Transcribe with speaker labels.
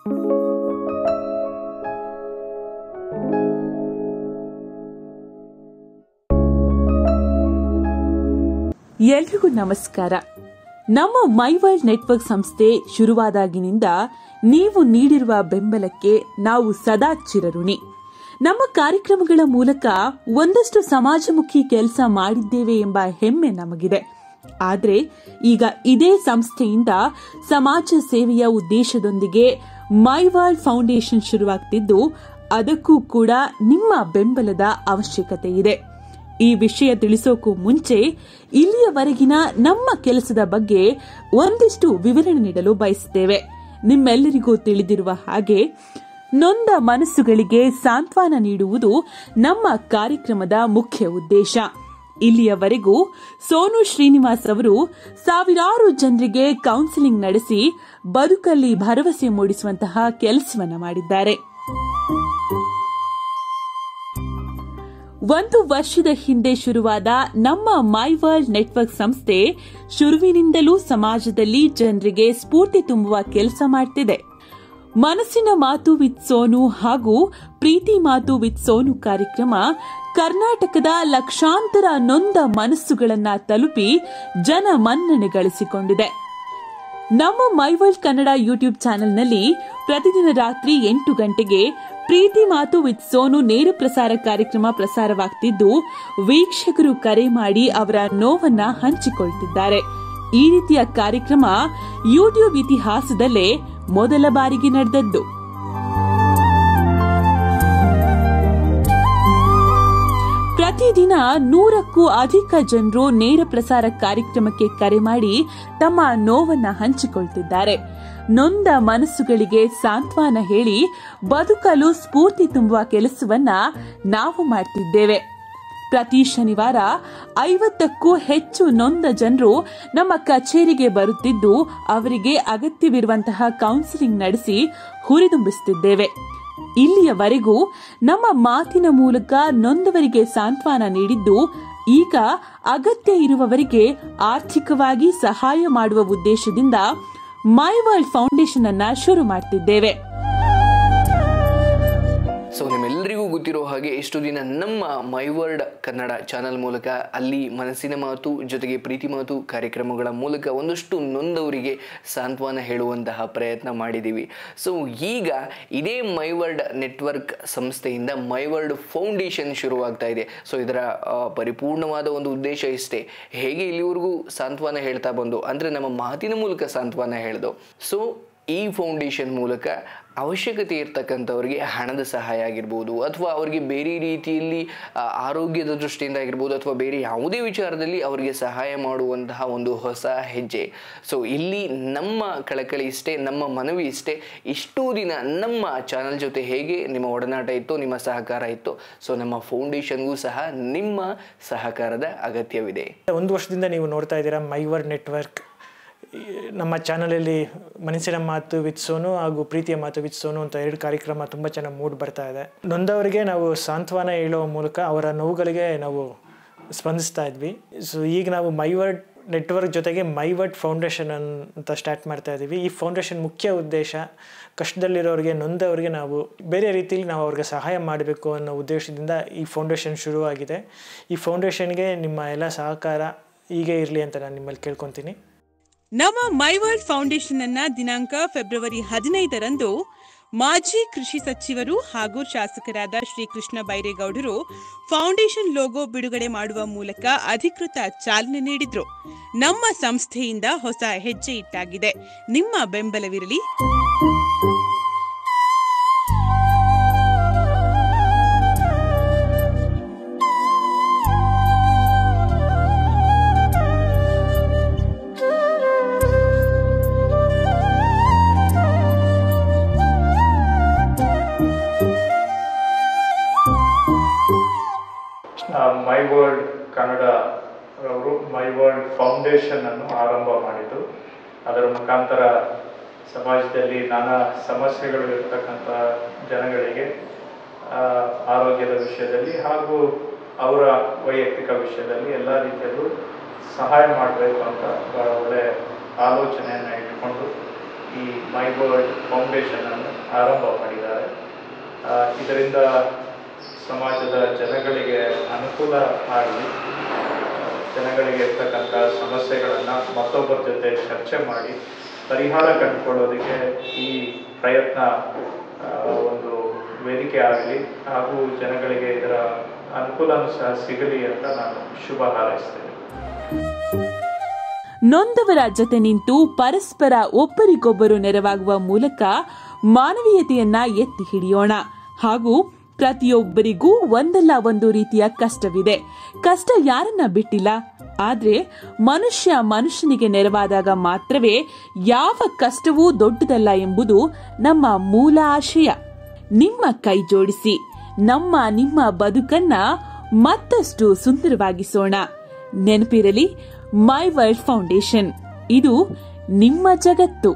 Speaker 1: ಎಲ್ರಿಗೂ ನಮಸ್ಕಾರ ನಮ್ಮ ಮೈ ವರ್ಲ್ಡ್ ನೆಟ್ವರ್ಕ್ ಸಂಸ್ಥೆ ಶುರುವಾದಾಗಿನಿಂದ ನೀವು ನೀಡಿರುವ ಬೆಂಬಲಕ್ಕೆ ನಾವು ಸದಾ ಚಿರಋಣಿ ನಮ್ಮ ಕಾರ್ಯಕ್ರಮಗಳ ಮೂಲಕ ಒಂದಷ್ಟು ಸಮಾಜಮುಖಿ ಕೆಲಸ ಮಾಡಿದ್ದೇವೆ ಎಂಬ ಹೆಮ್ಮೆ ನಮಗಿದೆ ಆದರೆ ಈಗ ಇದೇ ಸಂಸ್ಥೆಯಿಂದ ಸಮಾಜ ಸೇವೆಯ ಉದ್ದೇಶದೊಂದಿಗೆ ಮೈ ವರ್ಲ್ಡ್ ಫೌಂಡೇಶನ್ ಶುರುವಾಗ್ತಿದ್ದು ಅದಕ್ಕೂ ಕೂಡ ನಿಮ್ಮ ಬೆಂಬಲದ ಅವಶ್ಯಕತೆ ಇದೆ ಈ ವಿಷಯ ತಿಳಿಸೋಕು ಮುಂಚೆ ಇಲ್ಲಿಯವರೆಗಿನ ನಮ್ಮ ಕೆಲಸದ ಬಗ್ಗೆ ಒಂದಿಷ್ಟು ವಿವರಣೆ ನೀಡಲು ಬಯಸುತ್ತೇವೆ ನಿಮ್ಮೆಲ್ಲರಿಗೂ ತಿಳಿದಿರುವ ಹಾಗೆ ನೊಂದ ಮನಸ್ಸುಗಳಿಗೆ ಸಾಂತ್ವನ ನೀಡುವುದು ನಮ್ಮ ಕಾರ್ಯಕ್ರಮದ ಮುಖ್ಯ ಉದ್ದೇಶ ಇಲ್ಲಿಯವರೆಗೂ ಸೋನು ಶ್ರೀನಿವಾಸ್ ಅವರು ಸಾವಿರಾರು ಜನರಿಗೆ ಕೌನ್ಸಿಲಿಂಗ್ ನಡೆಸಿ ಬದುಕಲ್ಲಿ ಭರವಸೆ ಮೂಡಿಸುವಂತಹ ಕೆಲಸವನ್ನ ಮಾಡಿದ್ದಾರೆ ಒಂದು ವರ್ಷದ ಹಿಂದೆ ಶುರುವಾದ ನಮ್ಮ ಮೈ ವರ್ಲ್ಡ್ ನೆಟ್ವರ್ಕ್ ಸಂಸ್ಥೆ ಶುರುವಿನಿಂದಲೂ ಸಮಾಜದಲ್ಲಿ ಜನರಿಗೆ ಸ್ಫೂರ್ತಿ ತುಂಬುವ ಕೆಲಸ ಮಾಡ್ತಿದೆ ಮನಸ್ಸಿನ ಮಾತು ವಿತ್ ಸೋನು ಹಾಗೂ ಪ್ರೀತಿ ಮಾತು ವಿತ್ ಸೋನು ಕಾರ್ಯಕ್ರಮ ಕರ್ನಾಟಕದ ಲಕ್ಷಾಂತರ ನೊಂದ ಮನಸ್ಸುಗಳನ್ನ ತಲುಪಿ ಜನ ಮನ್ನಣೆ ಗಳಿಸಿಕೊಂಡಿದೆ ನಮ್ಮ ಮೈ ವರ್ಲ್ಡ್ ಕನ್ನಡ ಯೂಟ್ಯೂಬ್ ಚಾನೆಲ್ನಲ್ಲಿ ಪ್ರತಿದಿನ ರಾತ್ರಿ ಎಂಟು ಗಂಟೆಗೆ ಪ್ರೀತಿ ಮಾತು ವಿತ್ ಸೋನು ನೇರ ಪ್ರಸಾರ ಕಾರ್ಯಕ್ರಮ ಪ್ರಸಾರವಾಗ್ತಿದ್ದು ವೀಕ್ಷಕರು ಕರೆ ಮಾಡಿ ಅವರ ನೋವನ್ನ ಹಂಚಿಕೊಳ್ತಿದ್ದಾರೆ ಈ ರೀತಿಯ ಕಾರ್ಯಕ್ರಮ ಯೂಟ್ಯೂಬ್ ಇತಿಹಾಸದಲ್ಲೇ ಮೊದಲ ಬಾರಿಗೆ ನಡೆದದ್ದು ಪ್ರತಿದಿನ ನೂರಕ್ಕೂ ಅಧಿಕ ಜನರು ನೇರ ಪ್ರಸಾರ ಕಾರ್ಯಕ್ರಮಕ್ಕೆ ಕರೆ ಮಾಡಿ ತಮ್ಮ ನೋವನ್ನ ಹಂಚಿಕೊಳ್ತಿದ್ದಾರೆ ನೊಂದ ಮನಸ್ಸುಗಳಿಗೆ ಸಾಂತ್ವನ ಹೇಳಿ ಬದುಕಲು ಸ್ಫೂರ್ತಿ ತುಂಬುವ ಕೆಲಸವನ್ನ ನಾವು ಮಾಡ್ತಿದ್ದೇವೆ ಪ್ರತಿ ಶನಿವಾರ ಐವತ್ತಕ್ಕೂ ಹೆಚ್ಚು ನೊಂದ ಜನರು ನಮ್ಮ ಕಚೇರಿಗೆ ಬರುತ್ತಿದ್ದು ಅವರಿಗೆ ಅಗತ್ಯವಿರುವಂತಹ ಕೌನ್ಸಿಲಿಂಗ್ ನಡೆಸಿ ಹುರಿದುಂಬಿಸುತ್ತಿದ್ದೇವೆ ಇಲ್ಲಿಯವರೆಗೂ ನಮ್ಮ ಮಾತಿನ ಮೂಲಕ ನೊಂದವರಿಗೆ ಸಾಂತ್ವನ ನೀಡಿದ್ದು ಈಗ ಅಗತ್ಯ ಇರುವವರಿಗೆ ಆರ್ಥಿಕವಾಗಿ ಸಹಾಯ ಮಾಡುವ ಉದ್ದೇಶದಿಂದ ಮೈ ವರ್ಲ್ಡ್ ಫೌಂಡೇಶನ್ ಅನ್ನ ಶುರು ಮಾಡ್ತಿದ್ದೇವೆ
Speaker 2: ಸೊ ನಿಮ್ಮೆಲ್ಲರಿಗೂ ಗೊತ್ತಿರೋ ಹಾಗೆ ಇಷ್ಟು ದಿನ ನಮ್ಮ ಮೈ ವರ್ಡ್ ಕನ್ನಡ ಚಾನಲ್ ಮೂಲಕ ಅಲ್ಲಿ ಮನಸ್ಸಿನ ಮಾತು ಜೊತೆಗೆ ಪ್ರೀತಿ ಮಾತು ಕಾರ್ಯಕ್ರಮಗಳ ಮೂಲಕ ಒಂದಷ್ಟು ನೊಂದವರಿಗೆ ಸಾಂತ್ವನ ಹೇಳುವಂತಹ ಪ್ರಯತ್ನ ಮಾಡಿದ್ದೀವಿ ಸೊ ಈಗ ಇದೇ ಮೈ ವರ್ಡ್ ನೆಟ್ವರ್ಕ್ ಸಂಸ್ಥೆಯಿಂದ ಮೈ ವರ್ಡ್ ಫೌಂಡೇಶನ್ ಶುರುವಾಗ್ತಾ ಇದೆ ಸೊ ಇದರ ಆ, ಪರಿಪೂರ್ಣವಾದ ಒಂದು ಉದ್ದೇಶ ಇಷ್ಟೇ ಹೇಗೆ ಇಲ್ಲಿವರೆಗೂ ಸಾಂತ್ವನ ಹೇಳ್ತಾ ಬಂದು ಅಂದರೆ ನಮ್ಮ ಮಾತಿನ ಮೂಲಕ ಸಾಂತ್ವನ ಹೇಳ್ದು ಸೊ ಈ ಫೌಂಡೇಶನ್ ಮೂಲಕ ಅವಶ್ಯಕತೆ ಇರ್ತಕ್ಕಂಥವ್ರಿಗೆ ಹಣದ ಸಹಾಯ ಆಗಿರ್ಬೋದು ಅಥವಾ ಅವರಿಗೆ ಬೇರೆ ರೀತಿಯಲ್ಲಿ ಆ, ಆರೋಗ್ಯದ ದೃಷ್ಟಿಯಿಂದ ಆಗಿರ್ಬೋದು ಅಥವಾ ಬೇರೆ ಯಾವುದೇ ವಿಚಾರದಲ್ಲಿ ಅವರಿಗೆ ಸಹಾಯ ಮಾಡುವಂತಹ ಒಂದು ಹೊಸ ಹೆಜ್ಜೆ ಸೊ ಇಲ್ಲಿ ನಮ್ಮ ಕಳಕಳಿ ಇಷ್ಟೇ ನಮ್ಮ ಮನವಿ ಇಷ್ಟೇ ಇಷ್ಟೂ ದಿನ ನಮ್ಮ ಚಾನಲ್ ಜೊತೆ ಹೇಗೆ ನಿಮ್ಮ ಒಡನಾಟ ಇತ್ತು ನಿಮ್ಮ ಸಹಕಾರ ಇತ್ತು ಸೊ ನಮ್ಮ ಫೌಂಡೇಶನ್ಗೂ ಸಹ ನಿಮ್ಮ ಸಹಕಾರದ ಅಗತ್ಯವಿದೆ
Speaker 3: ಒಂದು ವರ್ಷದಿಂದ ನೀವು ನೋಡ್ತಾ ಇದ್ದೀರಾ ಮೈವರ್ ನೆಟ್ವರ್ಕ್ ಈ ನಮ್ಮ ಚಾನಲಲ್ಲಿ ಮನಸ್ಸಿನ ಮಾತು ವಿತ್ ಸೋನು ಹಾಗೂ ಪ್ರೀತಿಯ ಮಾತು ವಿತ್ ಸೋನು ಅಂತ ಎರಡು ಕಾರ್ಯಕ್ರಮ ತುಂಬ ಚೆನ್ನಾಗಿ ಮೂಡ್ ಬರ್ತಾ ಇದೆ ನೊಂದವರಿಗೆ ನಾವು ಸಾಂತ್ವನ ಹೇಳುವ ಮೂಲಕ ಅವರ ನೋವುಗಳಿಗೆ ನಾವು ಸ್ಪಂದಿಸ್ತಾ ಇದ್ವಿ ಸೊ ಈಗ ನಾವು ಮೈವರ್ಡ್ ನೆಟ್ವರ್ಕ್ ಜೊತೆಗೆ ಮೈವರ್ಡ್ ಫೌಂಡೇಶನ್ ಅಂತ ಸ್ಟಾರ್ಟ್ ಮಾಡ್ತಾ ಇದ್ದೀವಿ ಈ ಫೌಂಡೇಶನ್ ಮುಖ್ಯ ಉದ್ದೇಶ ಕಷ್ಟದಲ್ಲಿರೋರಿಗೆ ನೊಂದವರಿಗೆ ನಾವು ಬೇರೆ ರೀತಿಯಲ್ಲಿ ನಾವು ಅವ್ರಿಗೆ ಸಹಾಯ ಮಾಡಬೇಕು ಅನ್ನೋ ಉದ್ದೇಶದಿಂದ ಈ ಫೌಂಡೇಶನ್ ಶುರುವಾಗಿದೆ ಈ ಫೌಂಡೇಶನ್ಗೆ ನಿಮ್ಮ ಎಲ್ಲ ಸಹಕಾರ ಹೀಗೆ ಇರಲಿ ಅಂತ ನಾನು ನಿಮ್ಮಲ್ಲಿ ಕೇಳ್ಕೊತೀನಿ
Speaker 1: ನಮ್ಮ ಮೈ ವರ್ಲ್ಡ್ ಫೌಂಡೇಶನ್ ಅನ್ನ ದಿನಾಂಕ ಫೆಬ್ರವರಿ ಹದಿನೈದರಂದು ಮಾಜಿ ಕೃಷಿ ಸಚಿವರು ಹಾಗೂ ಶಾಸಕರಾದ ಶ್ರೀ ಕೃಷ್ಣ ಬೈರೇಗೌಡರು ಫೌಂಡೇಶನ್ ಲೋಗೋ ಬಿಡುಗಡೆ ಮಾಡುವ ಮೂಲಕ ಅಧಿಕೃತ ಚಾಲನೆ ನೀಡಿದ್ರು ನಮ್ಮ ಸಂಸ್ಥೆಯಿಂದ ಹೊಸ ಹೆಜ್ಜೆ ಇಟ್ಟಾಗಿದೆ ನಿಮ್ಮ ಬೆಂಬಲವಿರಲಿ
Speaker 4: ಮೈ ವರ್ಲ್ಡ್ ಕನ್ನಡ ಅವರು ಮೈ ವರ್ಲ್ಡ್ ಫೌಂಡೇಶನ್ ಅನ್ನು ಆರಂಭ ಮಾಡಿದ್ದು ಅದರ ಮುಖಾಂತರ ಸಮಾಜದಲ್ಲಿ ನಾನಾ ಸಮಸ್ಯೆಗಳು ಇರತಕ್ಕಂಥ ಜನಗಳಿಗೆ ಆ, ಆರೋಗ್ಯದ ವಿಷಯದಲ್ಲಿ ಹಾಗೂ ಅವರ ವೈಯಕ್ತಿಕ ವಿಷಯದಲ್ಲಿ ಎಲ್ಲ ರೀತಿಯಲ್ಲೂ ಸಹಾಯ ಮಾಡಬೇಕು ಅಂತ ಬಹಳ ಒಳ್ಳೆ ಆಲೋಚನೆಯನ್ನು ಇಟ್ಕೊಂಡು ಈ ಮೈ ವರ್ಲ್ಡ್ ಫೌಂಡೇಶನ್ ಅನ್ನು ಆರಂಭ ಮಾಡಿದ್ದಾರೆ ಆ, ಇದರಿಂದ ಸಮಾಜದ ಜನಗಳಿಗೆ ಅನುಕೂಲ ಆಗಲಿ ಜನಗಳಿಗೆ ಇರ್ತಕ್ಕಂಥ ಸಮಸ್ಯೆಗಳನ್ನು ಮತ್ತೊಬ್ಬರ ಜೊತೆ ಚರ್ಚೆ ಮಾಡಿ ಪರಿಹಾರ ಕಂಡುಕೊಳ್ಳೋದಕ್ಕೆ ಈ ಪ್ರಯತ್ನ ಆ, ಒಂದು ವೇದಿಕೆ ಆಗಲಿ ಹಾಗೂ ಜನಗಳಿಗೆ ಇದರ ಅನುಕೂಲನೂ ಸಹ ಸಿಗಲಿ ಅಂತ ನಾನು ಶುಭ ಹಾರೈಸ್ತೇನೆ
Speaker 1: ನೊಂದವರ ಜೊತೆ ನಿಂತು ಪರಸ್ಪರ ಒಬ್ಬರಿಗೊಬ್ಬರು ನೆರವಾಗುವ ಮೂಲಕ ಮಾನವೀಯತೆಯನ್ನ ಎತ್ತಿ ಹಿಡಿಯೋಣ ಹಾಗೂ ಪ್ರತಿಯೊಬ್ಬರಿಗೂ ಒಂದಲ್ಲ ಒಂದು ರೀತಿಯ ಕಷ್ಟವಿದೆ ಕಷ್ಟ ಯಾರನ್ನ ಬಿಟ್ಟಿಲ್ಲ ಆದ್ರೆ ಮನುಷ್ಯ ಮನುಷ್ಯನಿಗೆ ನೆರವಾದಾಗ ಮಾತ್ರವೇ ಯಾವ ಕಷ್ಟವೂ ದೊಡ್ಡದಲ್ಲ ಎಂಬುದು ನಮ್ಮ ಮೂಲ ಆಶಯ ನಿಮ್ಮ ಕೈ ಜೋಡಿಸಿ ನಮ್ಮ ನಿಮ್ಮ ಬದುಕನ್ನ ಮತ್ತಷ್ಟು ಸುಂದರವಾಗಿಸೋಣ ನೆನಪಿರಲಿ ಮೈ ವರ್ಲ್ಡ್ ಫೌಂಡೇಶನ್ ಇದು ನಿಮ್ಮ ಜಗತ್ತು